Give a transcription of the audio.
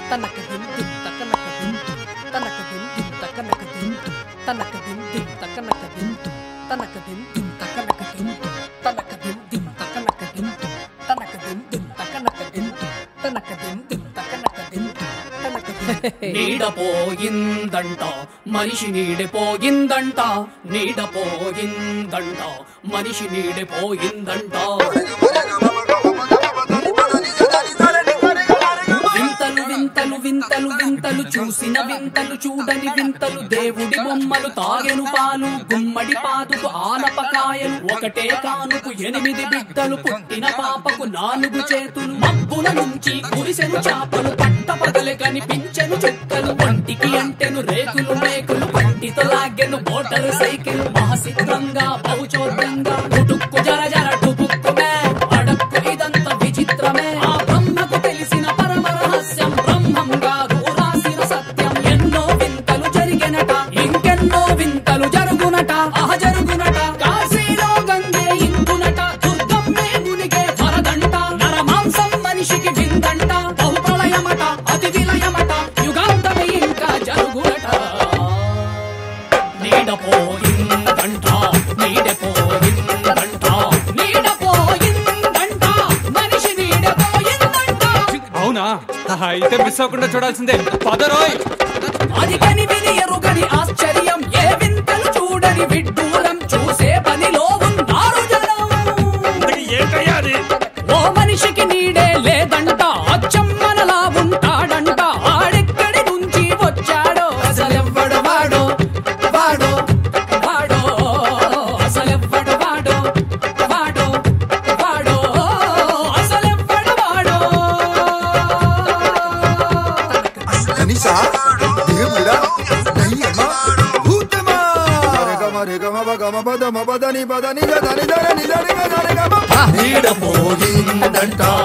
తనక దిం దిం తకనక దిం తుం తనక దిం దిం తకనక దిం తుం తనక దిం దిం తకనక దిం తుం తనక దిం దిం తకనక దిం తుం తనక దిం దిం తకనక దిం తుం తనక దిం దిం తకనక దిం తుం తనక దిం దిం తకనక దిం తుం తనక దిం నీడపోయిందంట మనిషి నీడిపోయిందంట నీడపోయిందంట మనిషి నీడిపోయిందంట వింతలు వింతలు వింతలు వింతలు చూసిన వింతలు చూడని వింతలు దేవుడి బొమ్మలు తాగెను పాలు గుమ్మడి పాదుకు ఆనపకాయలు ఒకటే కానుకు ఎనిమిది బిడ్డలు పుట్టిన పాపకు నాలుగు చేతులు మబ్బుల నుంచి కురిసెను చాపలు పట్ట పగలు కనిపించెను చుక్కలు వంటికి అంటెను రేకులు మేకులు పంటితో లాగెను మోటారు సైకిల్ మహసిత్రంగా బహుచోద్యంగా టుటుక్కు జర జర టుపుక్కుమే అడక్కు ఇదంత విచిత్రమే ఆ బ్రహ్మకు తెలిసిన పరమ రహస్యం బ్రహ్మం గారు రాసిన సత్యం ఎన్నో వింతలు జరిగినట ఇంకెన్నో వింతలు జరుగునట అహ జరుగునట కాశీలో గంగే ఇందునట దుర్గమ్మే మునిగే వరదంట నరమాంసం మనిషికి విందంట బహుప్రళయమట అతి విలయమట యుగాంతమే ఇంకా జరుగునట నీడపోయిందంట నీడపోయిందంట నీడపోయిందంట మనిషి నీడపోయిందంట అవునా అయితే మిస్ అవ్వకుండా చూడాల్సిందే పదరోయ్ అది కని విని ఎరుగని ఆశ్చర్యం ఏ వింతలు చూడని విడ్డూరం చూసే పనిలో ఉన్నారు జనం ఓ మనిషికి నీడే లేదంట అచ్చం మనలా ఉంటాడంట ఆడెక్కడి నుంచి వచ్చాడో అసలెవ్వడు వాడో వాడో వాడో అసలెవ్వడు వాడో వాడో వాడో అసలెవ్వడు వాడో కనీసా దేవుడా దయ్యమా భూతమా గమ రే గమ బ గమ పద మ పద ని పద ని గ ద ని ద ర ని ద రి గ ద రి గ మ నీడపోయిందంట